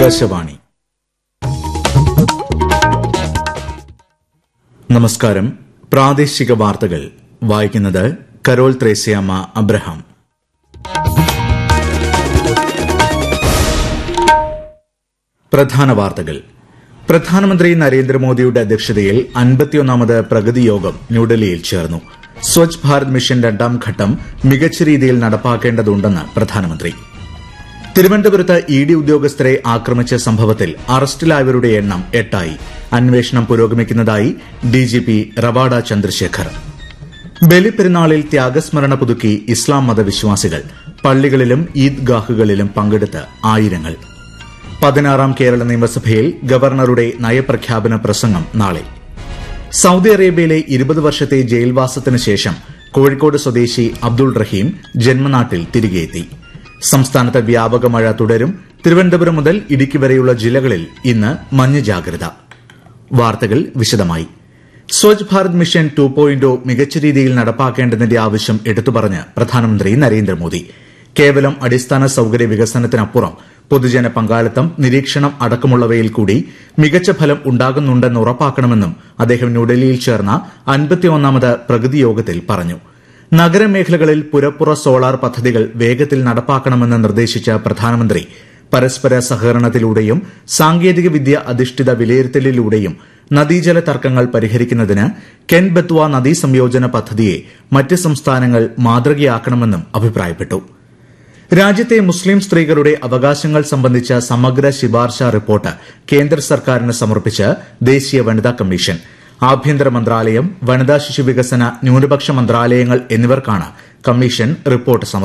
ആകാശവാണി നമസ്കാരം പ്രാദേശിക വാർത്തകൾ വായിക്കുന്നത് കരോൾ ത്രേസ്യാമ്മ അബ്രഹാം പ്രധാന വാർത്തകൾ പ്രധാനമന്ത്രി നരേന്ദ്രമോദിയുടെ അധ്യക്ഷതയിൽ അൻപത്തിയൊന്നാമത് പ്രഗതി യോഗം ന്യൂഡൽഹിയിൽ ചേർന്നു സ്വച്ഛ് ഭാരത് മിഷൻ രണ്ടാം ഘട്ടം മികച്ച രീതിയിൽ നടപ്പാക്കേണ്ടതുണ്ടെന്ന് പ്രധാനമന്ത്രി തിരുവനന്തപുരത്ത് ഇ ഡി ഉദ്യോഗസ്ഥരെ ആക്രമിച്ച സംഭവത്തിൽ അറസ്റ്റിലായവരുടെ എണ്ണം എട്ടായി അന്വേഷണം പുരോഗമിക്കുന്നതായി ഡിജിപി റവാഡ ചന്ദ്രശേഖർ ബലിപ്പെരുന്നാളിൽ ത്യാഗസ്മരണ പുതുക്കി ഇസ്ലാം മതവിശ്വാസികൾ പള്ളികളിലും ഈദ്ഗാഹുകളിലും പങ്കെടുത്ത് ആയിരങ്ങൾ പതിനാറാം കേരള നിയമസഭയിൽ ഗവർണറുടെ നയപ്രഖ്യാപന പ്രസംഗം നാളെ സൌദി അറേബ്യയിലെ ഇരുപത് വർഷത്തെ ജയിൽവാസത്തിന് ശേഷം കോഴിക്കോട് സ്വദേശി അബ്ദുൾ റഹീം ജന്മനാട്ടിൽ തിരികെയെത്തി സംസ്ഥാനത്ത് വ്യാപക മഴ തുടരും തിരുവനന്തപുരം മുതൽ ഇടുക്കി വരെയുള്ള ജില്ലകളിൽ ഇന്ന് മഞ്ഞ ജാഗ്രത വാർത്തകൾ വിശദമായി Swachh Bharat mission two point മികച്ച രീതിയിൽ നടപ്പാക്കേണ്ടതിന്റെ ആവശ്യം എടുത്തുപറഞ്ഞ് പ്രധാനമന്ത്രി നരേന്ദ്രമോദി കേവലം അടിസ്ഥാന സൌകര്യ വികസനത്തിനപ്പുറം പൊതുജന പങ്കാളിത്തം നിരീക്ഷണം അടക്കമുള്ളവയിൽ കൂടി മികച്ച ഫലം ഉണ്ടാകുന്നുണ്ടെന്ന് ഉറപ്പാക്കണമെന്നും അദ്ദേഹം ന്യൂഡൽഹിയിൽ ചേർന്ന അൻപത്തിയൊന്നാമത് പ്രഗതി യോഗത്തിൽ പറഞ്ഞു നഗരമേഖലകളിൽ പുരപ്പുറ സോളാർ പദ്ധതികൾ വേഗത്തിൽ നടപ്പാക്കണമെന്ന് നിർദ്ദേശിച്ച പ്രധാനമന്ത്രി പരസ്പര സഹകരണത്തിലൂടെയും സാങ്കേതിക വിദ്യ അധിഷ്ഠിത വിലയിരുത്തലിലൂടെയും നദീജല തർക്കങ്ങൾ പരിഹരിക്കുന്നതിന് കെൻ ബത്വ നദീ സംയോജന പദ്ധതിയെ മറ്റ് സംസ്ഥാനങ്ങൾ മാതൃകയാക്കണമെന്നും അഭിപ്രായപ്പെട്ടു രാജ്യത്തെ മുസ്ലിം സ്ത്രീകളുടെ അവകാശങ്ങൾ സംബന്ധിച്ച സമഗ്ര ശിപാർശ റിപ്പോർട്ട് കേന്ദ്ര സർക്കാരിന് സമർപ്പിച്ച് ദേശീയ വനിതാ കമ്മീഷൻ ആഭ്യന്തര മന്ത്രാലയം വനിതാ ശിശുവികസന ന്യൂനപക്ഷ മന്ത്രാലയങ്ങൾ എന്നിവർക്കാണ് കമ്മീഷൻ റിപ്പോർട്ട് സമർപ്പിച്ചത്